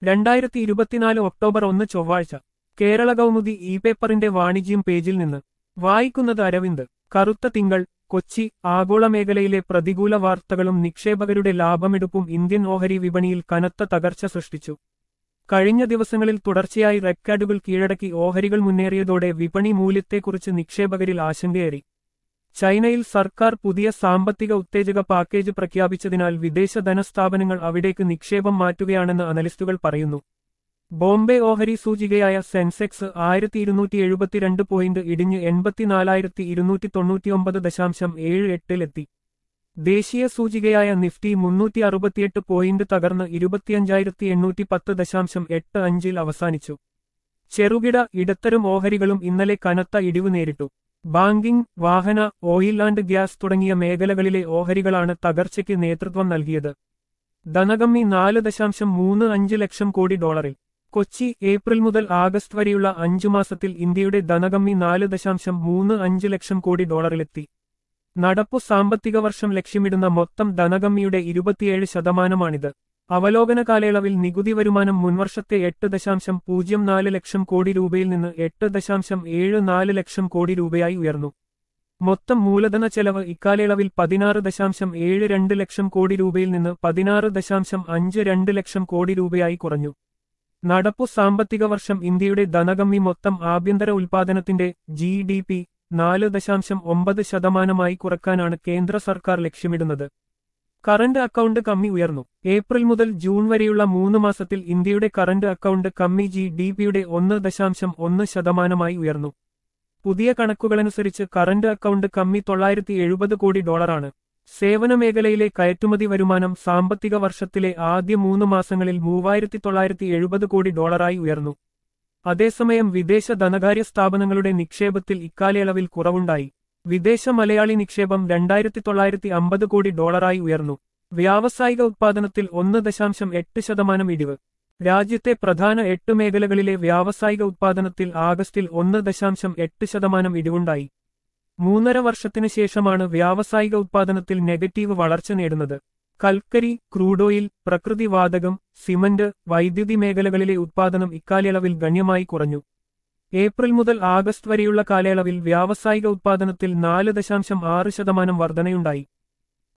രണ്ടായിരത്തി ഇരുപത്തിനാല് ഒക്ടോബർ ഒന്ന് ചൊവ്വാഴ്ച കേരള കൗമുദി ഇ പേപ്പറിന്റെ വാണിജ്യം പേജിൽ നിന്ന് വായിക്കുന്നത് അരവിന്ദ് കറുത്ത തിങ്കൾ കൊച്ചി ആഗോള മേഖലയിലെ പ്രതികൂല വാർത്തകളും നിക്ഷേപകരുടെ ലാഭമെടുപ്പും ഇന്ത്യൻ ഓഹരി വിപണിയിൽ കനത്ത തകർച്ച സൃഷ്ടിച്ചു കഴിഞ്ഞ ദിവസങ്ങളിൽ തുടർച്ചയായി റെക്കോർഡുകൾ കീഴടക്കി ഓഹരികൾ മുന്നേറിയതോടെ വിപണി മൂല്യത്തെക്കുറിച്ച് നിക്ഷേപകരിൽ ആശങ്കയേറി ചൈനയിൽ സർക്കാർ പുതിയ സാമ്പത്തിക ഉത്തേജക പാക്കേജ് പ്രഖ്യാപിച്ചതിനാൽ വിദേശ ധനസ്ഥാപനങ്ങൾ അവിടേക്ക് നിക്ഷേപം മാറ്റുകയാണെന്ന് അനലിസ്റ്റുകൾ പറയുന്നു ബോംബെ ഓഹരി സൂചികയായ സെൻസെക്സ് ആയിരത്തി ഇരുന്നൂറ്റി എഴുപത്തിരണ്ട് പോയിന്റ് ഇടിഞ്ഞ് എൺപത്തിനാലായിരത്തി ഇരുന്നൂറ്റി തൊണ്ണൂറ്റിയൊമ്പത് ദശാംശം ഏഴ് എട്ടിലെത്തി ദേശീയ സൂചികയായ നിഫ്റ്റി മുന്നൂറ്റി അറുപത്തിയെട്ട് പോയിന്റ് തകർന്ന് ഇരുപത്തിയഞ്ചായിരത്തി എണ്ണൂറ്റി പത്ത് ദശാംശം എട്ട് അഞ്ചിൽ അവസാനിച്ചു ചെറുകിട ഇടത്തരം ഓഹരികളും ഇന്നലെ കനത്ത ഇടിവ് നേരിട്ടു ബാങ്കിംഗ് വാഹന ഓയിൽ ആൻഡ് ഗ്യാസ് തുടങ്ങിയ മേഖലകളിലെ ഓഹരികളാണ് തകർച്ചയ്ക്ക് നേതൃത്വം നൽകിയത് ധനകമ്മി നാല് ദശാംശം മൂന്ന് അഞ്ച് ലക്ഷം കോടി ഡോളറിൽ കൊച്ചി ഏപ്രിൽ മുതൽ ആഗസ്റ്റ് വരെയുള്ള അഞ്ചു മാസത്തിൽ ഇന്ത്യയുടെ ധനകമ്മി നാല് ദശാംശം മൂന്ന് അഞ്ച് ലക്ഷം കോടി ഡോളറിലെത്തി നടപ്പു സാമ്പത്തിക വർഷം ലക്ഷ്യമിടുന്ന മൊത്തം ധനകമ്മിയുടെ ഇരുപത്തിയേഴ് ശതമാനമാണിത് അവലോകന കാലയളവിൽ നികുതി വരുമാനം മുൻവർഷത്തെ എട്ട് ദശാംശം പൂജ്യം നാല് ലക്ഷം കോടി രൂപയിൽ നിന്ന് എട്ട് ദശാംശം ഏഴ് നാല് ലക്ഷം കോടി രൂപയായി ഉയർന്നു മൊത്തം മൂലധന ചെലവ് ഇക്കാലയളവിൽ പതിനാറ് ദശാംശം ഏഴ് രണ്ട് ലക്ഷം കോടി രൂപയിൽ നിന്ന് പതിനാറ് ദശാംശം അഞ്ച് രണ്ട് ലക്ഷം കോടി രൂപയായി കുറഞ്ഞു നടപ്പു സാമ്പത്തിക വർഷം ഇന്ത്യയുടെ ധനകമ്മി മൊത്തം ആഭ്യന്തര ഉൽപാദനത്തിന്റെ ജി ഡി പി നാല് ദശാംശം ഒമ്പത് ശതമാനമായി കുറക്കാനാണ് കേന്ദ്ര സർക്കാർ ലക്ഷ്യമിടുന്നത് കറന്റ് അക്കൗണ്ട് കമ്മി ഉയർന്നു ഏപ്രിൽ മുതൽ ജൂൺ വരെയുള്ള മൂന്ന് മാസത്തിൽ ഇന്ത്യയുടെ കറന്റ് അക്കൗണ്ട് കമ്മി ജി ഡി പിയുടെ ഒന്ന് ദശാംശം ഒന്ന് ശതമാനമായി ഉയർന്നു പുതിയ കണക്കുകളനുസരിച്ച് കറന്റ് അക്കൗണ്ട് കമ്മി തൊള്ളായിരത്തി എഴുപത് കോടി ഡോളറാണ് സേവന മേഖലയിലെ കയറ്റുമതി വരുമാനം സാമ്പത്തിക വർഷത്തിലെ ആദ്യ മൂന്ന് മാസങ്ങളിൽ മൂവായിരത്തി തൊള്ളായിരത്തി എഴുപത് കോടി ഡോളറായി ഉയർന്നു അതേസമയം വിദേശ ധനകാര്യ സ്ഥാപനങ്ങളുടെ നിക്ഷേപത്തിൽ ഇക്കാലയളവിൽ കുറവുണ്ടായി വിദേശ മലയാളി നിക്ഷേപം രണ്ടായിരത്തി തൊള്ളായിരത്തി അമ്പത് കോടി ഡോളറായി ഉയർന്നു വ്യാവസായിക ഉത്പാദനത്തിൽ ഒന്ന് ദശാംശം എട്ട് ശതമാനം ഇടിവ് രാജ്യത്തെ പ്രധാന എട്ട് മേഖലകളിലെ വ്യാവസായിക ഉത്പാദനത്തിൽ ആഗസ്റ്റിൽ ഒന്ന് ദശാംശം എട്ട് ശതമാനം ഇടിവുണ്ടായി മൂന്നര വർഷത്തിനു ശേഷമാണ് വ്യാവസായിക ഉത്പാദനത്തിൽ നെഗറ്റീവ് വളർച്ച നേടുന്നത് കൽക്കരി ക്രൂഡോയിൽ പ്രകൃതിവാതകം സിമന്റ് വൈദ്യുതി മേഖലകളിലെ ഉത്പാദനം ഇക്കാലയളവിൽ ഗണ്യമായി കുറഞ്ഞു ഏപ്രിൽ മുതൽ ആഗസ്റ്റ് വരെയുള്ള കാലയളവിൽ വ്യാവസായിക ഉത്പാദനത്തിൽ നാല് ദശാംശം ആറ് ശതമാനം വർധനയുണ്ടായി